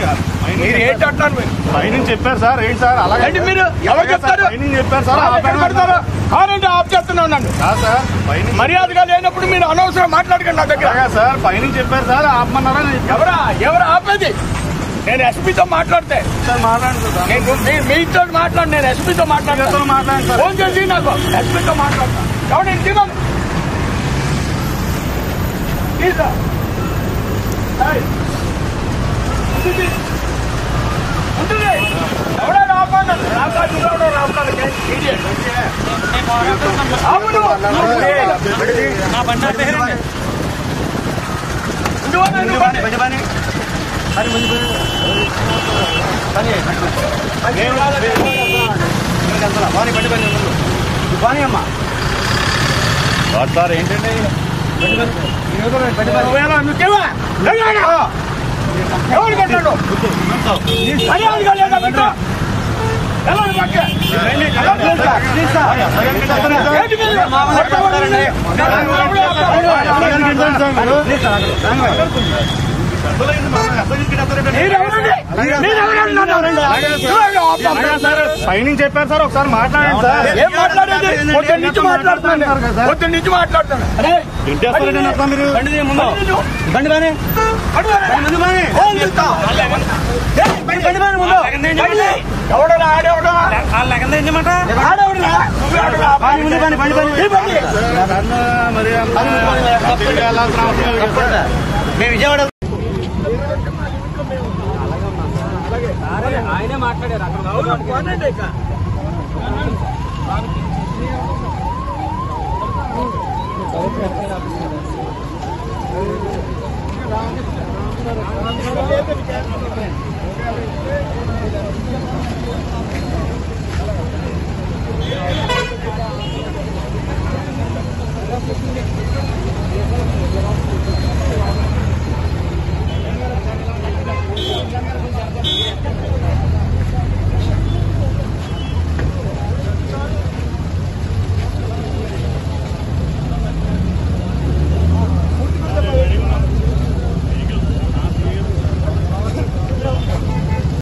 మీరు ఏంటి అంటారు మీరు పైనుంచి చెప్పారు సార్ ఏంటి సార్ అలాగే ఏంటి మీరు ఎవరు చెప్తారు పైనుంచి చెప్పారు సార్ వాళ్ళు ఎక్కడ ఆపాను పెడతారు కానంటే ఆఫ్ చేస్తున్నాను నన్ను కాదు సార్ పైనుంచి మర్యాదగా లేనప్పుడు మీరు అనవసరం మాట్లాడకండి నా దగ్గర అలాగే సార్ పైనుంచి చెప్పారు సార్ ఆపమన్నారా నేను చెప్పాను. ఎవరా ఎవరు ఆపేది నేను ఎస్పీతో మాట్లాడితే సార్ మాట్లాడండి సార్ నేను మీ- మీతో మాట్లాడు నేను ఎస్పీతో మాట్లాడతాను మీతో మాట్లాడండి సార్ ఫోన్ చేసి నాకు ఎస్పీతో మాట్లాడతాను ఎవరు దిగను తీసా ఉంటుంది ఎవడా రాపాడు రాపాడు ఎవడో రాపాడు ఇడియట్ అవును సార్ ఏంటండి ఎవరు కట్టాడు మర్యాదగా లేదా మీకు? ఎలా పక్క? ఏంటి మీరు? మీరెవరండి? మీరెవరండి నన్ను? నువ్వే ఆపు. పైనుంచి చెప్పారు సార్ ఒకసారి మాట్లాడండి సార్ ఏం మాట్లాడేది పొద్దున్న నుంచి మాట్లాడుతున్నాను పొద్దున్న నుంచి మాట్లాడుతున్నాను అరే తింటేస్తారండి అట్లా మీరు బండి బానే బండి బానే ఫోన్ చేస్తా బండి బానే ముందు బండి ఎవడరా ఆడేవడా ఆడేవడరా నువ్వెవడరా? ఈ బండి. మరి వెళ్ళాల్సిన అవసరం లేదు కదా సార్. మేము విజయవాడ అవును, పోనండి ఇక.